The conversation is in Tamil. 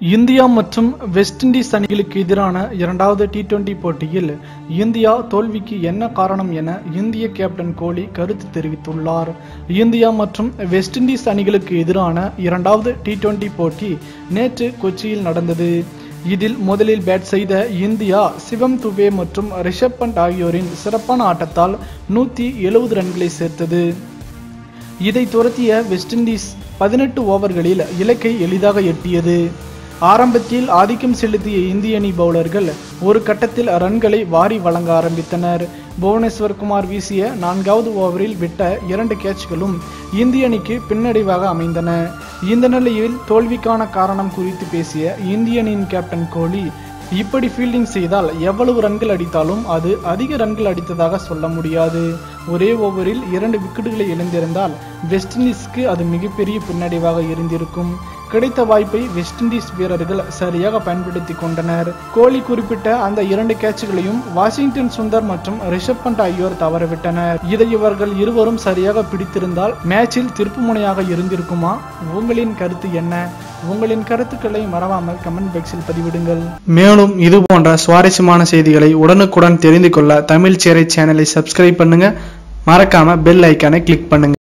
இந்தியா மற்றும் வெஸ்ட் இண்டீஸ் அணிகளுக்கு எதிரான இரண்டாவது டி டுவெண்டி போட்டியில் இந்தியா தோல்விக்கு என்ன காரணம் என இந்திய கேப்டன் கோலி கருத்து தெரிவித்துள்ளார் இந்தியா மற்றும் வெஸ்ட் இண்டீஸ் அணிகளுக்கு எதிரான இரண்டாவது டி டுவெண்டி போட்டி நேற்று கொச்சியில் நடந்தது இதில் முதலில் பேட் செய்த இந்தியா சிவம் துபே மற்றும் ரிஷப் பண்ட் ஆகியோரின் சிறப்பான ஆட்டத்தால் நூற்றி எழுபது ரன்களை சேர்த்தது இதை துரத்திய வெஸ்ட் இண்டீஸ் பதினெட்டு ஓவர்களில் இலக்கை எளிதாக எட்டியது ஆரம்பத்தில் ஆதிக்கம் செலுத்திய இந்திய அணி பவுலர்கள் ஒரு கட்டத்தில் ரன்களை வாரி வழங்க ஆரம்பித்தனர் புவனேஸ்வர் குமார் வீசிய நான்காவது ஓவரில் விட்ட இரண்டு கேட்ச்களும் இந்திய அணிக்கு பின்னடைவாக அமைந்தன இந்த நிலையில் தோல்விக்கான காரணம் குறித்து பேசிய இந்திய அணியின் கேப்டன் கோலி இப்படி ஃபீல்டிங் செய்தால் எவ்வளவு ரன்கள் அடித்தாலும் அது அதிக ரன்கள் அடித்ததாக சொல்ல முடியாது ஒரே ஓவரில் இரண்டு விக்கெட்டுகளை இழந்திருந்தால் வெஸ்ட் இண்டீஸ்க்கு அது மிகப்பெரிய பின்னடைவாக இருந்திருக்கும் கிடைத்த வாய்ப்பை வெஸ்ட் இண்டீஸ் வீரர்கள் சரியாக பயன்படுத்தி கொண்டனர் கோலி குறிப்பிட்ட அந்த இரண்டு கேட்சுகளையும் வாஷிங்டன் சுந்தர் மற்றும் ரிஷப் பண்ட் ஆகியோர் தவறவிட்டனர் இதை இவர்கள் இருவரும் சரியாக பிடித்திருந்தால் மேட்சில் திருப்புமுனையாக இருந்திருக்குமா உங்களின் கருத்து என்ன உங்களின் கருத்துக்களை மறவாமல் கமெண்ட் பாக்ஸில் பதிவிடுங்கள் மேலும் இது போன்ற சுவாரஸ்யமான செய்திகளை உடனுக்குடன் தெரிந்து கொள்ள தமிழ் சேரை சேனலை சப்ஸ்கிரைப் பண்ணுங்க மறக்காம பெல் ஐக்கானை கிளிக் பண்ணுங்க